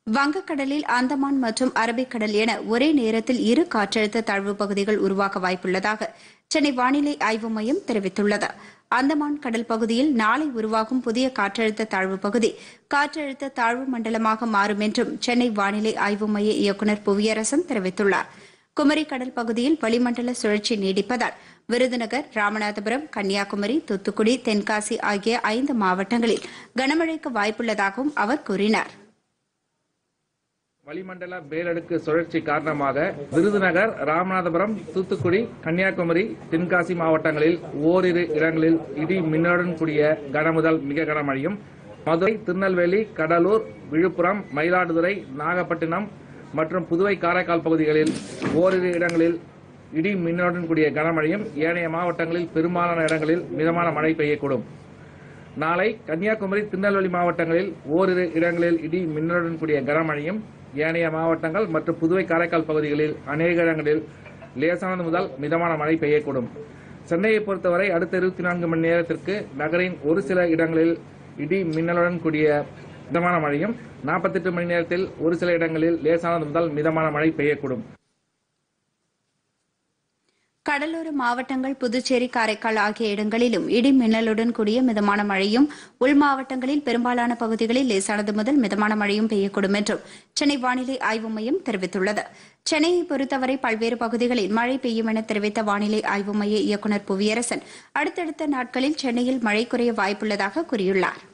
வங்கக்கடலில் அந்தமான் மற்றும் அரபிக்கடல் என ஒரே நேரத்தில் இரு காற்றழுத்த தாழ்வு பகுதிகள் உருவாக வாய்ப்புள்ளதாக சென்னை வானிலை ஆய்வு மையம் தெரிவித்துள்ளது அந்தமான் கடல் பகுதியில் நாளை உருவாகும் புதிய காற்றழுத்த தாழ்வு பகுதி காற்றழுத்த தாழ்வு மண்டலமாக மாறும் என்றும் சென்னை வானிலை ஆய்வு மைய இயக்குநர் புவியரசன் தெரிவித்துள்ளார் குமரி கடல் பகுதியில் வளிமண்டல சுழற்சி நீடிப்பதால் விருதுநகர் ராமநாதபுரம் கன்னியாகுமரி தூத்துக்குடி தென்காசி ஆகிய ஐந்து மாவட்டங்களில் கனமழைக்கு வாய்ப்புள்ளதாகவும் அவர் கூறினார் வளிமண்டல மேலடுக்கு சுழற்சி காரணமாக விருதுநகர் ராமநாதபுரம் தூத்துக்குடி கன்னியாகுமரி தென்காசி மாவட்டங்களில் ஓரிரு இடங்களில் இடி மின்னலுடன் கூடிய கனமுதல் மிக கனமழையும் மதுரை திருநெல்வேலி கடலூர் விழுப்புரம் மயிலாடுதுறை நாகப்பட்டினம் மற்றும் புதுவை காரைக்கால் பகுதிகளில் ஓரிரு இடங்களில் இடி மின்னலுடன் கூடிய கனமழையும் ஏனைய மாவட்டங்களில் பெரும்பாலான இடங்களில் மிதமான மழை பெய்யக்கூடும் நாளை கன்னியாகுமரி திருநெல்வேலி மாவட்டங்களில் ஓரிரு இடங்களில் இடி மின்னலுடன் கூடிய கனமழையும் ஏனைய மாவட்டங்கள் மற்றும் புதுவை காரைக்கால் பகுதிகளில் அநேக இடங்களில் லேசானது முதல் மிதமான மழை பெய்யக்கூடும் சென்னையை பொறுத்தவரை அடுத்த இருபத்தி நான்கு மணி நேரத்திற்கு நகரின் ஒரு சில இடங்களில் இடி மின்னலுடன் கூடிய மிதமான மழையும் நாற்பத்தெட்டு மணி நேரத்தில் ஒரு சில இடங்களில் லேசானது முதல் மிதமான மழை பெய்யக்கூடும் கடலோர மாவட்டங்கள் புதுச்சேரி காரைக்கால் ஆகிய இடங்களிலும் இடி மின்னலுடன் கூடிய மிதமான மழையும் உள் மாவட்டங்களில் பெரும்பாலான பகுதிகளில் லேசானது முதல் மிதமான மழையும் பெய்யக்கூடும் என்றும் சென்னை வானிலை ஆய்வு மையம் தெரிவித்துள்ளது சென்னையை பொறுத்தவரை பல்வேறு பகுதிகளில் மழை பெய்யும் என தெரிவித்த வானிலை ஆய்வு மைய இயக்குநர் புவியரசன் அடுத்தடுத்த நாட்களில் சென்னையில் மழை குறைய வாய்ப்புள்ளதாக கூறியுள்ளாா்